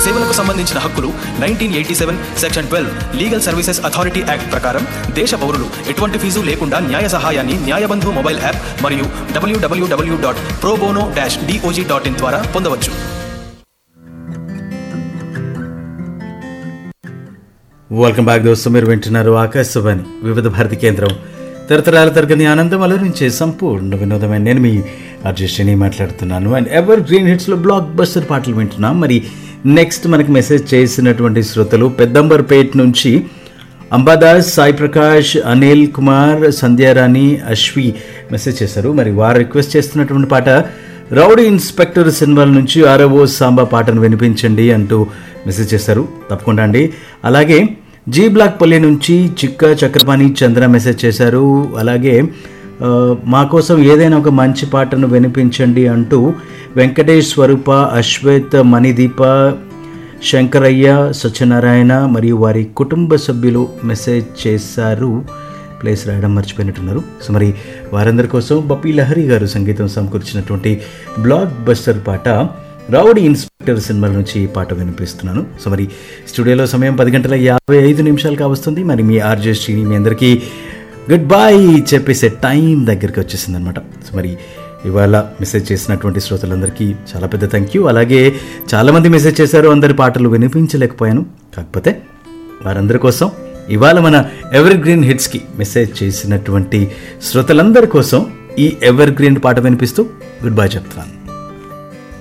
సేవలకు సంబంధించిన హక్కులు nineteen eighty seven section twelve legal services authority act ప్రకారం దేశ పౌరులు ఎటువంటి ఫీజు లేకుండా న్యాయ సహాయాన్ని న్యాయబంధు మొబైల్ యాప్ మరియు WWW dot pro bono dash DOG dot in ద్వారా పొందవచ్చు వెల్కమ్ బ్యాక్ దోస్తు మీరు వింటున్నారు ఆకాశవాణి వివిధ భారతి కేంద్రం తరతరాల తరగతి ఆనందం అలరించే సంపూర్ణ వినోదమైన నేను మీ అర్జస్టిని మాట్లాడుతున్నాను అండ్ ఎవర్ గ్రీన్ హిట్స్లో బ్లాక్ బస్టర్ పాటలు వింటున్నాం మరి నెక్స్ట్ మనకి మెసేజ్ చేసినటువంటి శ్రోతలు పెద్దంబర్పేట్ నుంచి అంబాదాస్ సాయి ప్రకాష్ అనిల్ కుమార్ సంధ్యారాణి అశ్వి మెసేజ్ చేశారు మరి వారు రిక్వెస్ట్ చేస్తున్నటువంటి పాట రౌడీ ఇన్స్పెక్టర్ సినిమాల నుంచి ఆరవో సాంబా పాటను వినిపించండి అంటూ మెసేజ్ చేశారు తప్పకుండా అండి అలాగే జీ బ్లాక్ పల్లి నుంచి చిక్క చక్రపాణి చంద్ర మెసేజ్ చేశారు అలాగే ఆ, మా కోసం ఏదైనా ఒక మంచి పాటను వినిపించండి అంటూ వెంకటేష్ స్వరూప అశ్వేత్ మణిదీప శంకరయ్య సత్యనారాయణ మరియు వారి కుటుంబ సభ్యులు మెసేజ్ చేశారు ప్లేస్ రాయడం మర్చిపోయినట్టున్నారు సో మరి వారందరి కోసం బప్పి లహరి గారు సంగీతం సమకూర్చినటువంటి బ్లాక్ బస్టర్ పాట రౌడీ ఇన్స్పెక్టర్ సినిమాల నుంచి ఈ పాట వినిపిస్తున్నాను సో మరి స్టూడియోలో సమయం పది గంటల యాభై ఐదు నిమిషాలు కావస్తుంది మరి మీ ఆర్జే శ్రీని మీ అందరికీ గుడ్ బై చెప్పేసే టైం దగ్గరికి వచ్చేసింది అనమాట సో మరి ఇవాళ మెసేజ్ చేసినటువంటి శ్రోతలందరికీ చాలా పెద్ద థ్యాంక్ యూ అలాగే చాలామంది మెసేజ్ చేశారు అందరి పాటలు వినిపించలేకపోయాను కాకపోతే వారందరి కోసం ఇవాళ మన ఎవర్ గ్రీన్ హిట్స్కి మెసేజ్ చేసినటువంటి శ్రోతలందరి కోసం ఈ ఎవర్ గ్రీన్ పాట వినిపిస్తూ గుడ్ బై చెప్తున్నాను